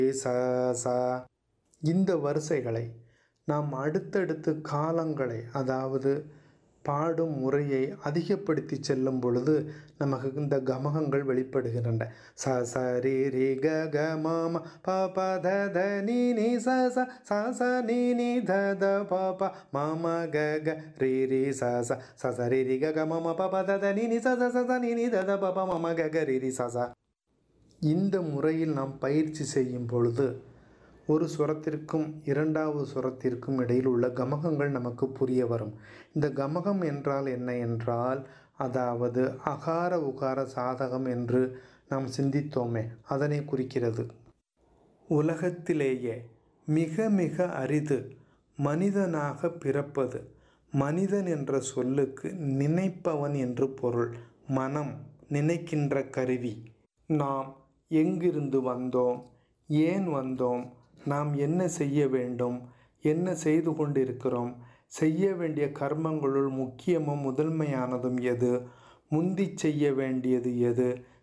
ச ச இந்த வரிசைகளை நாம் அடுத்தடுத்து காலங்களை அதாவது பாடும் முறையை அதிகப்படுத்தி செல்லும் பொழுது நமக்கு இந்த கமகங்கள் வெளிப்படுகின்றன ச ச ரீ ரீ க க ம ம ப ப த த நீ நீ ச ச ச ச நீ நீ த த ப ப ம ம க க ரீ ரீ ச ச ச ச ரீ ரீ க க ம ம ப ப த த நீ நீ ச ச ச ச நீ நீ த த ப ப ம ம க க ரீ ரீ ச ச இந்த முறையில் நாம் பயிற்சி செய்யும் பொழுது ஒரு சுரத்திற்கும் இரண்டாவது சுரத்திற்கும் இடையில் உள்ள கமகங்கள் நமக்கு புரிய வரும் இந்த கமகம் என்றால் என்ன என்றால் அதாவது அகார உகார சாதகம் என்று நாம் சிந்தித்தோமே அதனை குறிக்கிறது உலகத்திலேயே மிக மிக அரிது மனிதனாக பிறப்பது மனிதன் என்ற சொல்லுக்கு நினைப்பவன் என்று பொருள் மனம் நினைக்கின்ற கருவி நாம் எங்கிருந்து வந்தோம் ஏன் வந்தோம் நாம் என்ன செய்ய வேண்டும் என்ன செய்து கொண்டிருக்கிறோம் செய்ய வேண்டிய கர்மங்களுள் முக்கியமும் முதன்மையானதும் எது முந்தி செய்ய வேண்டியது எது